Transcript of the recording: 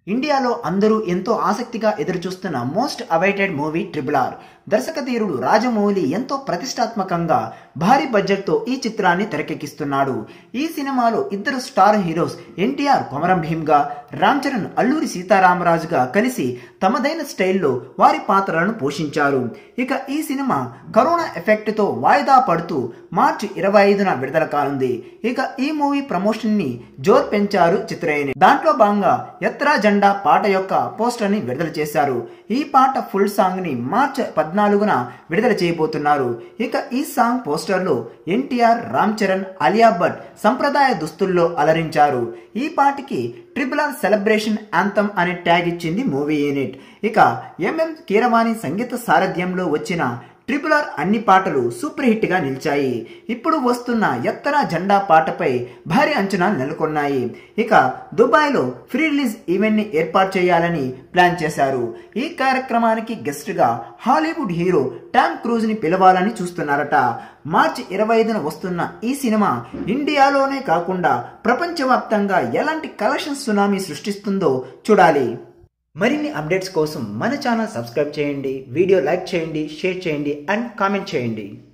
ఇండియాలో అందరూ ఎంతో ఆసక్తిగా ఎదురుచూస్తున్న most awaited movie triple R దర్శకధీరుడు రాజమౌళి ఎంతో ప్రతిష్టాత్మకంగా భారీ బడ్జెట్తో ఈ చిత్రాన్ని తెరకెక్కిస్తున్నాడు ఈ సినిమాలో ఇద్దరు స్టార్ హీరోస్ ఎన్టీఆర్ కొమరం భీమ్గా రామ్ చరణ్ అల్లూరి సీతారామరాజుగా కలిసి తమదైన స్టైల్లో వారి పాత్రలను పోషించారు ఇక ఈ సినిమా కరోనా ఎఫెక్ట్తో వాయిదా పడుతూ మార్చి ఇరవై ఐదున విడుదల కానుంది ఇక ఈ మూవీ ప్రమోషన్ ని జోర్ పెంచారు చిత్రయని దాంట్లో భాగంగా ఎత్రా జెండా పాట యొక్క పోస్టర్ ని విడుదల చేశారు ఈ పాట ఫుల్ సాంగ్ ని మార్చ్ పద్నాలుగున విడుదల చేయబోతున్నారు ఇక ఈ సాంగ్ పోస్టర్ లో ఎన్టీఆర్ రామ్ చరణ్ అలియా భట్ సంప్రదాయ దుస్తుల్లో అలరించారు ఈ పాటికి ట్రిపుల్ ఆర్ సెలబ్రేషన్ యాంథమ్ అనే ట్యాగ్ ఇచ్చింది మూవీ యూనిట్ ఇక ఎంఎం కీరవాణి సంగీత సారథ్యంలో వచ్చిన ట్రిపుల్ ఆర్ అన్ని పాటలు సూపర్ హిట్ గా నిలిచాయి ఇప్పుడు వస్తున్న ఎత్తర జెండా పాటపై భారీ అంచనాలు నెలకొన్నాయి ఇక దుబాయ్ లో ఫ్రీ రిలీజ్ ఈవెంట్ ని ఏర్పాటు చేయాలని ప్లాన్ చేశారు ఈ కార్యక్రమానికి గెస్ట్ గా హాలీవుడ్ హీరో టామ్ క్రూజ్ ని పిలవాలని చూస్తున్నారట మార్చి ఇరవై ఐదున వస్తున్న ఈ సినిమా ఇండియాలోనే కాకుండా ప్రపంచవ్యాప్తంగా ఎలాంటి కలెక్షన్ సునామీ సృష్టిస్తుందో చూడాలి మరిన్ని అప్డేట్స్ కోసం మన ఛానల్ సబ్స్క్రైబ్ చేయండి వీడియో లైక్ చేయండి షేర్ చేయండి అండ్ కామెంట్ చేయండి